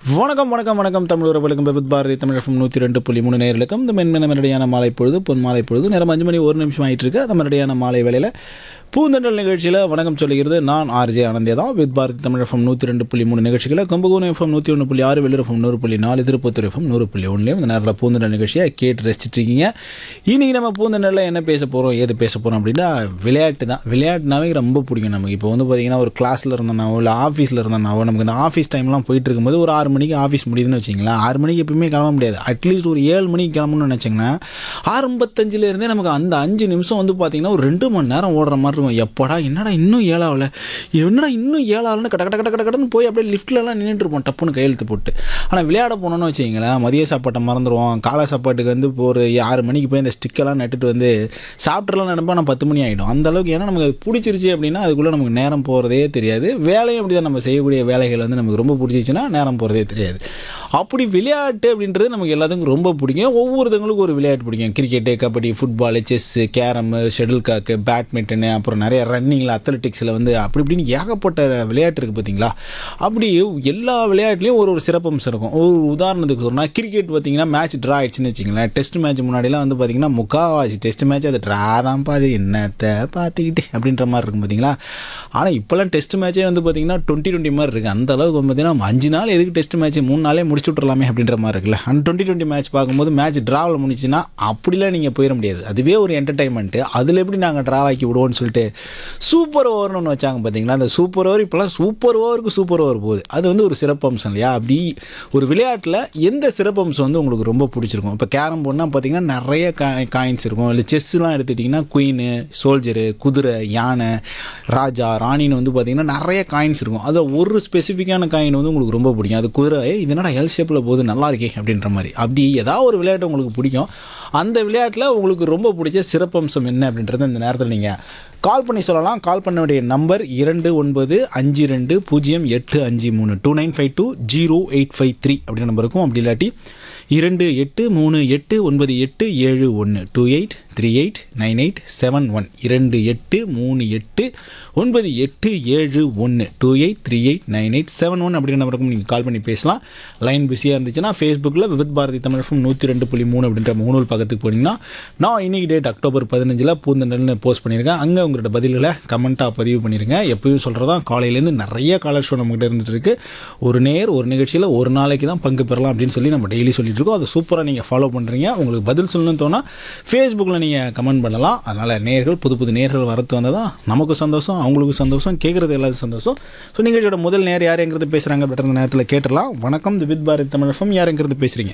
வணக்கம் வணக்கம் வணக்கம் தமிழ் உறவுகளுக்கும் விபத் பாரதி தமிழ் எஃப்எம் நூற்றி ரெண்டு புள்ளி மூணு நேர்களுக்கும் இந்த மென்மென மெரடியான மாலை பொழுது பொன் மாலை பொழுது நேரம் அஞ்சு மணி ஒரு நிமிஷம் ஆயிட்டு இருக்கு அந்த மெரடியான மாலை வேளையில் பூந்தண்டல் நிகழ்ச்சியில் வணக்கம் சொல்லுகிறது நான் ஆர்ஜே ஆனந்தே தான் வித் பாரதி தமிழ் எஃப்எம் நூற்றி ரெண்டு புள்ளி மூணு நிகழ்ச்சிகளை கும்பகோணம் எஃப்எம் நூற்றி ஒன்று புள்ளி ஆறு வெளியில் எஃப்எம் நூறு புள்ளி நாலு திருப்பத்தூர் எஃப்எம் நூறு புள்ளி ஒன்றுலேயும் இந்த நேரத்தில் பூந்தண்டல் நிகழ்ச்சியை கேட்டு ரசிச்சிட்டு இருக்கீங்க இன்றைக்கி நம்ம பூந்தண்டலில் என்ன பேச போகிறோம் ஏது பேச போகிறோம் அப்படின்னா விளையாட்டு தான் விளையாட்டுனாவே ரொம்ப பிடிக்கும் நமக்கு இப்போ வந்து பார்த்திங்கன்னா ஒரு கிளாஸில் இருந்தோம்னாவோ இல்லை ஆஃபீஸில் இருந்தோம்னாவோ நமக்கு இந்த ஆஃபீஸ் டைம்லாம் போயிட்டு இருக்கும்போது ஒரு ஆறு மணிக்கு ஆஃபீஸ் முடியுதுன்னு வச்சிங்களேன் ஆறு மணிக்கு எப்பயுமே கிளம்ப முடியாது அட்லீஸ்ட் ஒரு ஏழு மணிக்கு கிளம்பணும்னு நினச்சிங்கன்னா ஆரம்பத்தஞ்சில் இருந்தே நமக்கு அந்த அஞ்சு நிமிஷம் வந்து பார்த்திங்கன்னா ஒரு ரெண்டு மணி நேரம் ஓடுற மாதிரி இருக்கும் எப்படா என்னடா இன்னும் ஏழாவல என்னடா இன்னும் ஏழாவலன்னு கட கட கட கட கடன்னு போய் அப்படியே லிஃப்ட்லலாம் நின்றுட்டு இருப்போம் டப்புன்னு கையெழுத்து போட்டு ஆனால் விளையாட போனோம்னு வச்சிங்களேன் மதிய சாப்பாட்டை மறந்துடுவோம் காலை சாப்பாட்டுக்கு வந்து இப்போ ஒரு ஆறு மணிக்கு போய் இந்த ஸ்டிக்கெல்லாம் நட்டுட்டு வந்து சாப்பிட்றலாம் நினைப்பா நான் பத்து மணி ஆகிடும் அந்த அளவுக்கு ஏன்னா நமக்கு அது பிடிச்சிருச்சு அப்படின்னா அதுக்குள்ளே நமக்கு நேரம் போகிறதே தெரியாது வேலையும் அப்படி தான் நம்ம செய்யக்கூடிய வேலைகள் வந்து நமக்கு ரொம்ப பிடிச்சிச்சுன்னா நேரம் போகிறதே தெரியாது அப்படி விளையாட்டு அப்படின்றது நமக்கு எல்லாத்துக்கும் ரொம்ப பிடிக்கும் ஒவ்வொருத்தவங்களுக்கும் ஒரு விளையாட்டு பிடிக்கும் cricket kabaddi football chess carrom shuttlecock badminton அப்புறம் நிறைய ரன்னிங்கில் அத்லெட்டிக்ஸில் வந்து அப்படி இப்படின்னு ஏகப்பட்ட விளையாட்டு இருக்குது பார்த்தீங்களா அப்படி எல்லா விளையாட்டுலேயும் ஒரு ஒரு சிறப்பம்சம் இருக்கும் ஒரு உதாரணத்துக்கு சொன்னால் கிரிக்கெட் பார்த்தீங்கன்னா மேட்ச் ட்ரா ஆயிடுச்சுன்னு வச்சிங்களேன் டெஸ்ட் மேட்ச் முன்னாடிலாம் வந்து பார்த்தீங்கன்னா முக்காவாசி டெஸ்ட் மேட்ச் அது ட்ரா தான் பாது என்னத்தை பார்த்துக்கிட்டு அப்படின்ற மாதிரி இருக்கும் பார்த்தீங்களா ஆனால் இப்போல்லாம் டெஸ்ட் மேட்சே வந்து பார்த்தீங்கன்னா டுவெண்ட்டி டுவெண்ட்டி மாதிரி இருக்குது அந்த அளவுக்கு வந்து பார்த்தீங்கன்னா அஞ்சு நாள் எதுக்கு டெஸ்ட் மேட்ச் மூணு நாளே முடிச்சு விட்றலாமே அப்படின்ற மாதிரி இருக்குல்ல அந்த டுவெண்ட்டி டுவெண்ட்டி மேட்ச் பார்க்கும்போது மேட்ச் ட்ராவில் முடிச்சுன்னா அப்படிலாம் நீங்கள் போயிட முடியாது அதுவே ஒரு என்டர்டைன்மெண்ட்டு அதில் எப்படி நாங்கள் ட்ரா ஆக்கி விடுவோம்னு சொல்லிட்டு சூப்பர் ஓவர்னு ஒன்று வச்சாங்க பார்த்தீங்களா அந்த சூப்பர் ஓவர் இப்போலாம் சூப்பர் ஓவருக்கு சூப்பர் ஓவர் போகுது அது வந்து ஒரு சிறப்பம்சம் இல்லையா அப்படி ஒரு விளையாட்டில் எந்த சிறப்பம்சம் வந்து உங்களுக்கு ரொம்ப பிடிச்சிருக்கும் இப்போ கேரம் போர்டுனா பார்த்தீங்கன்னா நிறைய காயின்ஸ் இருக்கும் இல்லை செஸ்லாம் எடுத்துட்டிங்கன்னா குயின் சோல்ஜரு குதிரை யானை ராஜா ராணின்னு வந்து பார்த்தீங்கன்னா நிறைய காயின்ஸ் இருக்கும் அதில் ஒரு ஸ்பெசிஃபிக்கான காயின் வந்து உங்களுக்கு ரொம்ப பிடிக்கும் அது குதிரை "ஏய், இது என்னடா எல் ஷேப்பில் போகுது நல்லா இருக்கே அப்படின்ற மாதிரி அப்படி ஏதாவது ஒரு விளையாட்டு உங்களுக்கு பிடிக்கும் அந்த விளையாட்டில் உங்களுக்கு ரொம்ப பிடிச்ச சிறப்பம்சம் என்ன அப்படின்றத இந்த நேரத்தில் நீங்கள் கால் பண்ணி சொல்லலாம் கால் பண்ண வேண்டிய நம்பர் இரண்டு ஒன்பது அஞ்சு ரெண்டு பூஜ்ஜியம் எட்டு அஞ்சு மூணு two nine five two zero eight five three அப்படின்ற நம்பர் இருக்கும் அப்படி இல்லாட்டி இரண்டு எட்டு மூணு எட்டு ஒன்பது எட்டு ஏழு ஒன்று two eight three eight nine eight seven one இரண்டு எட்டு மூணு எட்டு ஒன்பது எட்டு ஏழு ஒன்று two eight three eight nine eight seven one அப்படின்ற நம்பருக்கும் நீங்கள் கால் பண்ணி பேசலாம் லைன் பிஸியாக இருந்துச்சுன்னா ஃபேஸ்புக்கில் விவித் பாரதி தமிழ் FM நூற்றி ரெண்டு புள்ளி மூணு அப்படின்ற முகநூல் பக்கத்துக்கு போனீங்கன்னா நான் இன்னைக்கு டேட் அக்டோபர் பதினஞ்சில் பூந்தண்டல்னு போஸ்ட் பண்ணியிருக்கேன் அங்கே உங்களோட பதில்களை கமெண்ட்டாக பதிவு பண்ணிடுங்க எப்பயும் சொல்கிறதா காலையிலேருந்து நிறைய காலர் ஷோ நம்மகிட்ட இருந்துட்டு இருக்கு ஒரு நேர் ஒரு நிகழ்ச்சியில் ஒரு நாளைக்கு தான் பங்கு பெறலாம் அப்படின்னு சொல்லி நம்ம டெய்லி சொல்லிட்டு இருக்கோம் அதை சூப்பராக நீங்கள் ஃபாலோ பண்ணுறீங்க உங்களுக்கு பதில் சொல்லணும்னு தோணா ஃபேஸ்புக்கில் நீங்கள் கமெண்ட் பண்ணலாம் அதனால் நேர்கள் புது புது நேர்கள் வரத்து வந்ததா நமக்கு சந்தோஷம் அவங்களுக்கு சந்தோஷம் கேட்குறது எல்லாரும் சந்தோஷம் ஸோ நிகழ்ச்சியோட முதல் நேர் யார் எங்கிறது பேசுகிறாங்க பெட்டர் இந்த நேரத்தில் கேட்டுடலாம் வணக்கம் the with Bharat Tamil FM யார் எங்கிறது பேசுகிறீங்க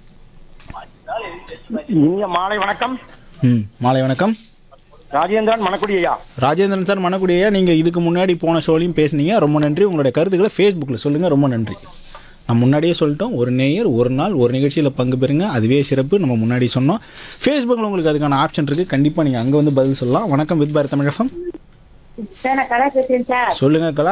இனிய மாலை வணக்கம் ம் மாலை வணக்கம் ராஜேந்திரன் மணக்குடி ஐயா ராஜேந்திரன் சார் மணக்குடியா நீங்கள் இதுக்கு முன்னாடி போன ஷோலையும் பேசுனீங்க ரொம்ப நன்றி உங்களுடைய கருத்துக்களை ஃபேஸ்புக்கில் சொல்லுங்கள் ரொம்ப நன்றி நான் முன்னாடியே சொல்லிட்டோம் ஒரு நேயர் ஒரு நாள் ஒரு நிகழ்ச்சியில் பங்கு பெறுங்க அதுவே சிறப்பு நம்ம முன்னாடி சொன்னோம் ஃபேஸ்புக்கில் உங்களுக்கு அதுக்கான ஆப்ஷன் இருக்குது கண்டிப்பாக நீங்கள் அங்கே வந்து பதில் சொல்லலாம் வணக்கம் வித் பாரத் தமிழகம் சார் நான் கலா பேசுறேன் சார் சொல்லுங்கள் கலா